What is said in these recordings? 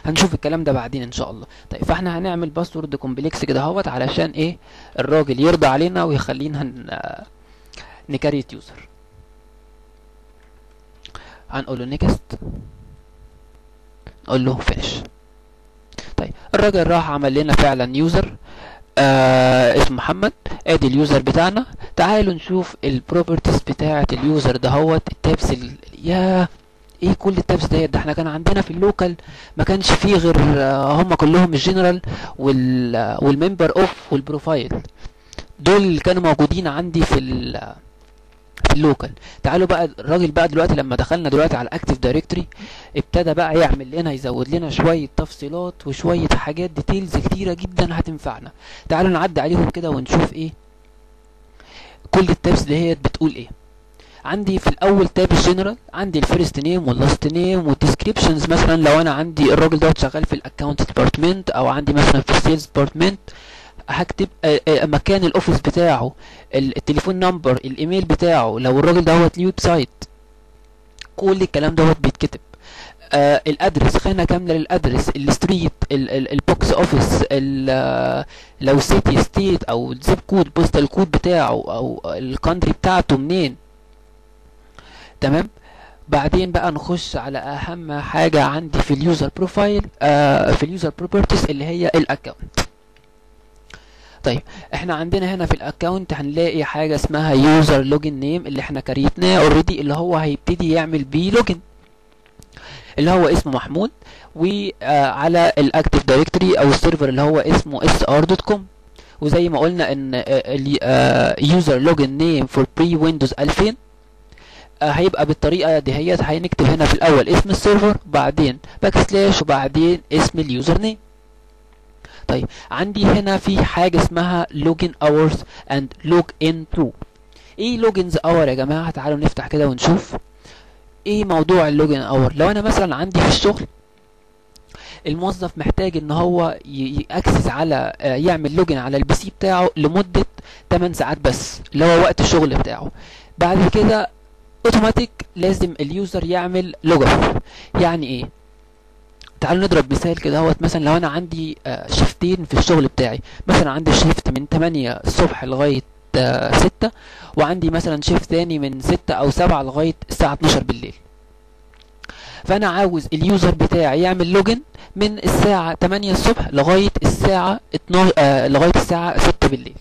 هنشوف الكلام ده بعدين ان شاء الله طيب فاحنا هنعمل باسورد كومبلكس كده اهوت علشان ايه الراجل يرضى علينا ويخلينا ن... نكريت يوزر هنقول له نيكست نقول له فينش طيب الراجل راح عمل لنا فعلا يوزر آه اسمه محمد ادي اليوزر بتاعنا تعالوا نشوف البروبرتيز بتاعه اليوزر دهوت التابس ال... يا ايه كل التابس ديت ده احنا كان عندنا في اللوكال ما كانش فيه غير آه هم كلهم الجنرال وال آه والممبر اوف والبروفايل دول اللي كانوا موجودين عندي في ال في اللوكال تعالوا بقى الراجل بقى دلوقتي لما دخلنا دلوقتي على الاكتيف دايركتوري ابتدى بقى يعمل لنا يزود لنا شويه تفصيلات وشويه حاجات ديتيلز كتيره جدا هتنفعنا تعالوا نعدي عليهم كده ونشوف ايه كل التابس دهيت بتقول ايه عندي في الاول تاب الجنرال عندي الفيرست نيم واللاست نيم والديسكريبشنز مثلا لو انا عندي الراجل دوت شغال في الاكونت ديبارتمنت او عندي مثلا في السيلز ديبارتمنت هكتب آه آه مكان الاوفيس بتاعه التليفون نمبر الايميل بتاعه لو الراجل دوت ليه ويب سايت كل الكلام دوت بيتكتب آه الادرس خانه كامله للادرس الستريت البوكس اوفيس لو سيتي ستيت او الزيب كود بوستال كود بتاعه او الكانتري بتاعته منين تمام بعدين بقى نخش على اهم حاجه عندي في اليوزر بروفايل آه في اليوزر بروبرتيز اللي هي الاكونت طيب احنا عندنا هنا في الاكونت هنلاقي حاجه اسمها يوزر لوجن نيم اللي احنا كريتناه اوريدي اللي هو هيبتدي يعمل بيه لوجن اللي هو اسمه محمود وعلى الاكتيف دايركتوري او السيرفر اللي هو اسمه sr.com وزي ما قلنا ان اليوزر لوجن نيم فور بري ويندوز 2000 هيبقى بالطريقه دهيت هنكتب هنا في الاول اسم السيرفر بعدين باك سلاش وبعدين اسم اليوزر نيم طيب عندي هنا في حاجه اسمها لوجن اورز اند لوج ان تو ايه لوجنز اور يا جماعه تعالوا نفتح كده ونشوف ايه موضوع اللوجن اور لو انا مثلا عندي في الشغل الموظف محتاج ان هو ياكسس على يعمل لوجن على البي سي بتاعه لمده 8 ساعات بس اللي هو وقت الشغل بتاعه بعد كده اوتوماتيك لازم اليوزر يعمل لوج اوف يعني ايه تعالوا نضرب مثال كده اهوت مثلا لو انا عندي شيفتين في الشغل بتاعي مثلا عندي شيفت من 8 الصبح لغايه 6 وعندي مثلا شيفت ثاني من 6 او 7 لغايه الساعه 12 بالليل فانا عاوز اليوزر بتاعي يعمل لوجن من الساعه 8 الصبح لغايه الساعه 12 آه لغايه الساعه 6 بالليل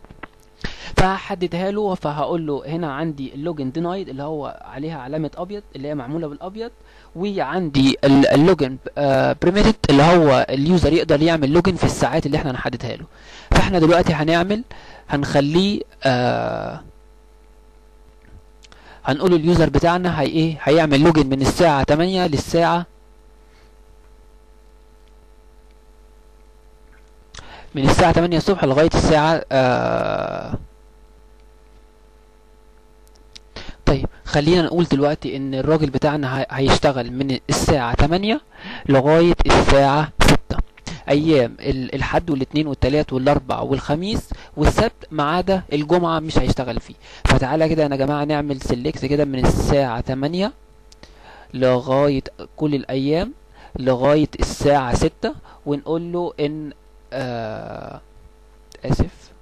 فهحددها له فهقول له هنا عندي اللوجن دينايد اللي هو عليها علامه ابيض اللي هي معموله بالابيض وعندي اللوجن بريميتد اللي هو اليوزر يقدر يعمل لوجن في الساعات اللي احنا هنحددها له فاحنا دلوقتي هنعمل هنخليه آه هنقول اليوزر بتاعنا هي ايه هيعمل لوجن من الساعه 8 للساعه من الساعه 8 الصبح لغايه الساعه آه طيب خلينا نقول دلوقتي ان الراجل بتاعنا هيشتغل من الساعة 8 لغاية الساعة 6 ايام الحد والاثنين والثلاث والاربع والخميس والسبت ما عدا الجمعة مش هيشتغل فيه فتعالى كده يا جماعة نعمل سيلكت كده من الساعة 8 لغاية كل الايام لغاية الساعة 6 ونقول له ان آه اسف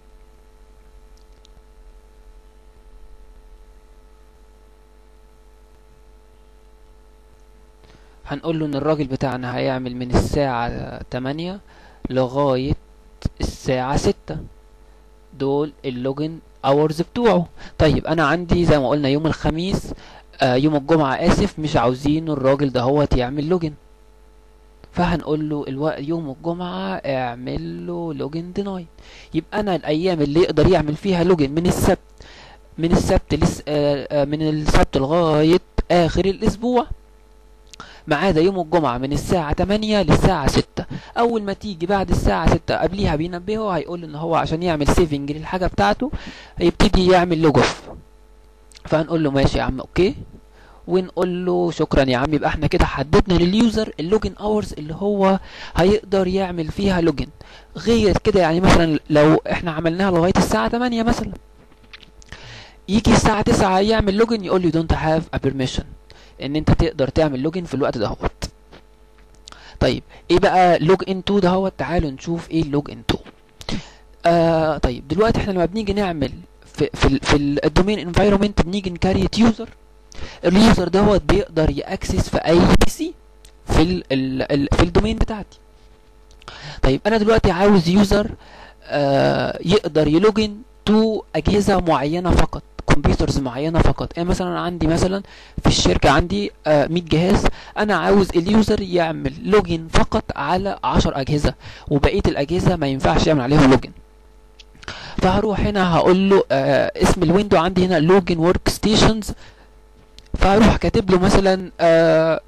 هنقول له ان الراجل بتاعنا هيعمل من الساعة 8 لغاية الساعة 6 دول اللوجن اورز بتوعه طيب انا عندي زي ما قلنا يوم الخميس آه يوم الجمعة اسف مش عاوزين الراجل دهوت يعمل لوجن فهنقول له الوقت يوم الجمعة اعمل له لوجن ديناي يبقى انا الايام اللي يقدر يعمل فيها لوجن من السبت من السبت لس آه آه من السبت لغاية اخر الاسبوع ما عدا يوم الجمعة من الساعة 8 للساعة 6 أول ما تيجي بعد الساعة 6 قبليها بينبهه هيقول إن هو عشان يعمل سيفنج للحاجة بتاعته هيبتدي يعمل لوج اوف فهنقول له ماشي يا عم أوكي ونقول له شكرا يا عم يبقى احنا كده حددنا لليوزر اللوجن اورز اللي هو هيقدر يعمل فيها لوجن غير كده يعني مثلا لو احنا عملناها لغايه الساعه 8 مثلا يجي الساعه 9 يعمل لوجن يقول لي دونت هاف ا بيرميشن ان انت تقدر تعمل لوجن في الوقت دهوت طيب ايه بقى لوج ان تو ده هو تعالوا نشوف ايه اللوج ان تو آه طيب دلوقتي احنا لما بنيجي نعمل في في ال في الدومين انفايرمنت بنيجي نكريت يوزر اليوزر دوت بيقدر ياكسس في اي بي سي في ال ال ال في الدومين بتاعتي طيب انا دلوقتي عاوز يوزر آه يقدر يلوجن تو اجهزه معينه فقط كمبيوترز معينه فقط يعني مثلا عندي مثلا في الشركه عندي آه 100 جهاز انا عاوز اليوزر يعمل لوجن فقط على 10 اجهزه وبقيه الاجهزه ما ينفعش يعمل عليهم لوجن فهروح هنا هقول له آه اسم الويندو عندي هنا لوجن ورك ستيشنز فهروح كاتب له مثلا آه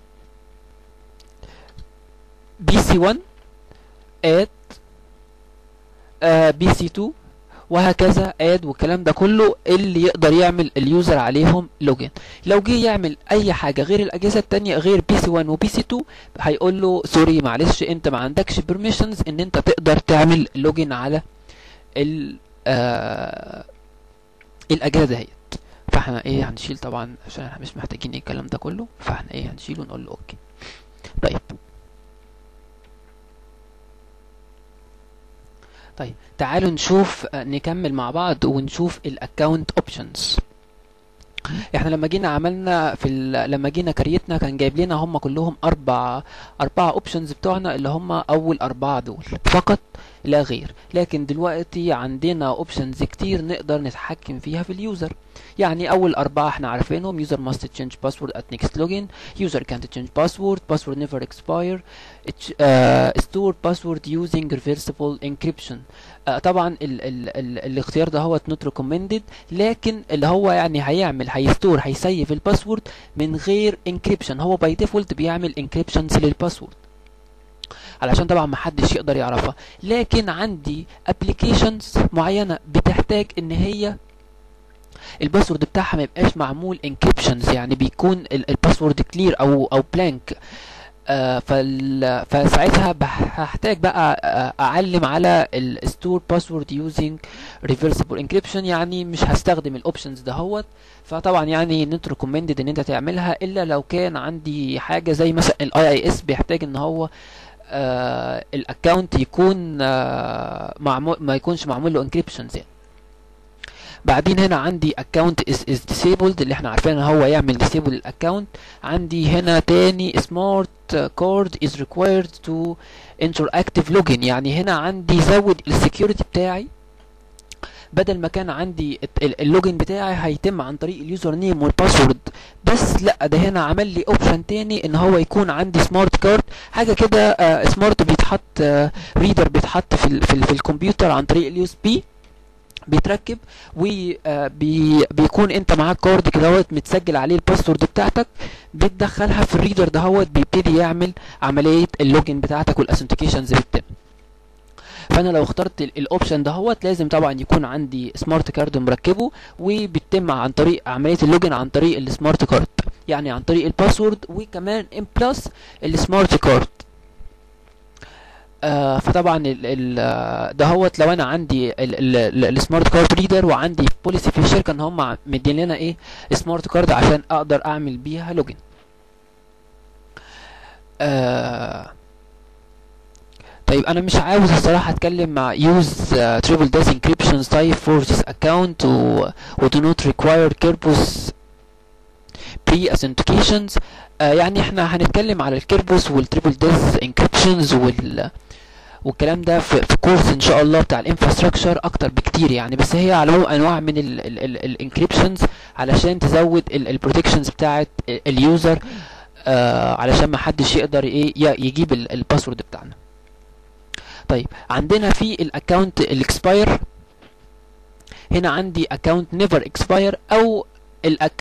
بي سي 1 اد بي سي 2 وهكذا اد والكلام ده كله اللي يقدر يعمل اليوزر عليهم لوجن لو جه يعمل اي حاجه غير الاجهزه التانية غير بي سي 1 وبي سي 2 هيقول له سوري معلش انت ما عندكش بيرميشنز ان انت تقدر تعمل لوجن على ال آه الاجهزه دهيت فاحنا ايه هنشيل طبعا عشان احنا مش محتاجين الكلام ده كله فاحنا ايه هنشيله ونقول له اوكي طيب طيب تعالوا نشوف نكمل مع بعض ونشوف الاكونت اوبشنز احنا لما جينا عملنا في لما جينا كريتنا كان جايب لنا هم كلهم اربع اربع اوبشنز بتوعنا اللي هم اول اربعه دول فقط لا غير لكن دلوقتي عندنا اوبشنز كتير نقدر نتحكم فيها في اليوزر يعني اول اربعه احنا عارفينهم يوزر must change password at next login user can't change password password never expire uh, store password using reversible encryption uh, طبعا ال ال ال الاختيار ده هو not recommended لكن اللي هو يعني هيعمل هيستور هيسيف الباسورد من غير encryption هو باي ديفولت بيعمل encryptions للباسورد علشان طبعا ما حدش يقدر يعرفها لكن عندي ابلكيشنز معينه بتحتاج ان هي الباسورد بتاعها ما يبقاش معمول انكريبشنز يعني بيكون الباسورد كلير او او بلانك آه فال فساعتها هحتاج بقى اعلم على الستور باسورد يوزنج ريفرسبل انكريبشن يعني مش هستخدم الاوبشنز دهوت فطبعا يعني نوت ريكومندد ان انت تعملها الا لو كان عندي حاجه زي مثلا الاي اي اس بيحتاج ان هو آه الاكونت يكون آه معمول ما يكونش معمول له انكريبشنز يعني بعدين هنا عندي account is, is disabled اللي احنا عارفين ان هو يعمل disable الاكونت عندي هنا تاني smart card is required to enter active login يعني هنا عندي زود السكيورتي بتاعي بدل ما كان عندي اللوجن بتاعي هيتم عن طريق اليوزر نيم والباسورد بس لا ده هنا عمل لي اوبشن تاني ان هو يكون عندي سمارت كارد حاجه كده آه سمارت بيتحط آه ريدر بيتحط في ال في, ال في الكمبيوتر عن طريق اليو اس بي بيتركب وبيكون انت معاك كارد كده متسجل عليه الباسورد بتاعتك بتدخلها في الريدر دهوت بيبتدي يعمل عمليه اللوجن بتاعتك والاثنتيكيشنز بتتم فانا لو اخترت الاوبشن دهوت لازم طبعا يكون عندي سمارت كارد مركبه وبيتم عن طريق عمليه اللوجن عن طريق السمارت كارد يعني عن طريق الباسورد وكمان ام بلس السمارت كارد آه فطبعا ال ال دهوت لو انا عندي السمارت كارد ريدر وعندي بوليسي في الشركه ان هم مدين لنا ايه سمارت كارد عشان اقدر اعمل بيها لوجن آه طيب انا مش عاوز الصراحه اتكلم مع use uh, triple dash encryption type for this account و, و do not require Kerberos pre authentications uh, يعني احنا هنتكلم على الكيربوس والتريبل داش انكريبشنز وال والكلام ده في, في كورس ان شاء الله بتاع الانفراستراكشر اكتر بكتير يعني بس هي على انواع من الانكريبشنز علشان تزود البروتكشنز بتاعه اليوزر آه علشان ما حدش يقدر ايه يجيب الباسورد بتاعنا طيب عندنا في الاكونت الاكسباير هنا عندي اكونت نيفر اكسباير او